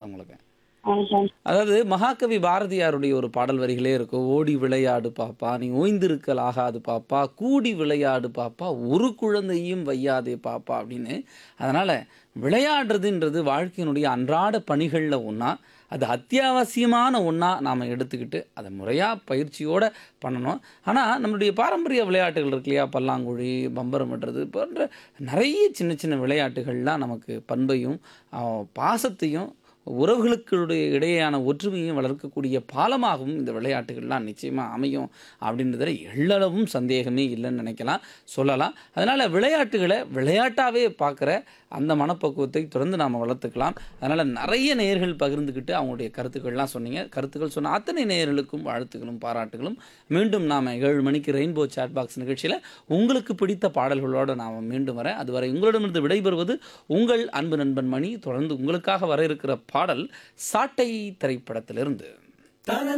உங்களுக்கு ஆ சார் அதாவது மகாகவி பாரதியாருடைய ஒரு பாடல் வரிகளே இருக்கும் ஓடி விளையாடு பாப்பா நீ ஓய்ந்திருக்கல் ஆகாது பாப்பா கூடி விளையாடு பாப்பா ஒரு குழந்தையும் வையாதே பாப்பா அப்படின்னு அதனால் விளையாடுறதுன்றது வாழ்க்கையினுடைய அன்றாட பணிகளில் ஒன்றா அது அத்தியாவசியமான ஒன்றா நாம் எடுத்துக்கிட்டு அதை முறையாக பயிற்சியோடு பண்ணணும் ஆனால் நம்மளுடைய பாரம்பரிய விளையாட்டுகள் இருக்கு இல்லையா பல்லாங்குழி பம்பரம் விடுறது போன்ற நிறைய சின்ன சின்ன விளையாட்டுகள்லாம் நமக்கு பண்பையும் ஆஹ், பாசத்தையும் உறவுகளுக்குடைய இடையேயான ஒற்றுமையும் வளர்க்கக்கூடிய பாலமாகவும் இந்த விளையாட்டுகள்லாம் நிச்சயமாக அமையும் அப்படின்றதுல எள்ளளவும் சந்தேகமே இல்லைன்னு நினைக்கலாம் சொல்லலாம் அதனால் விளையாட்டுகளை விளையாட்டாகவே பார்க்குற அந்த மனப்பக்குவத்தை தொடர்ந்து நாம் வளர்த்துக்கலாம் அதனால் நிறைய நேயர்கள் பகிர்ந்துக்கிட்டு அவங்களுடைய கருத்துக்கள்லாம் சொன்னீங்க கருத்துக்கள் சொன்ன அத்தனை நேயர்களுக்கும் வாழ்த்துக்களும் பாராட்டுகளும் மீண்டும் நாம் ஏழு மணிக்கு ரெயின்போ சாட் பாக்ஸ் நிகழ்ச்சியில் உங்களுக்கு பிடித்த பாடல்களோடு நாம் மீண்டும் வரேன் அதுவரை உங்களிடமிருந்து விடைபெறுவது உங்கள் அன்பு நண்பன் மணி தொடர்ந்து உங்களுக்காக வர இருக்கிற பாடல் சாட்டை திரைப்படத்திலிருந்து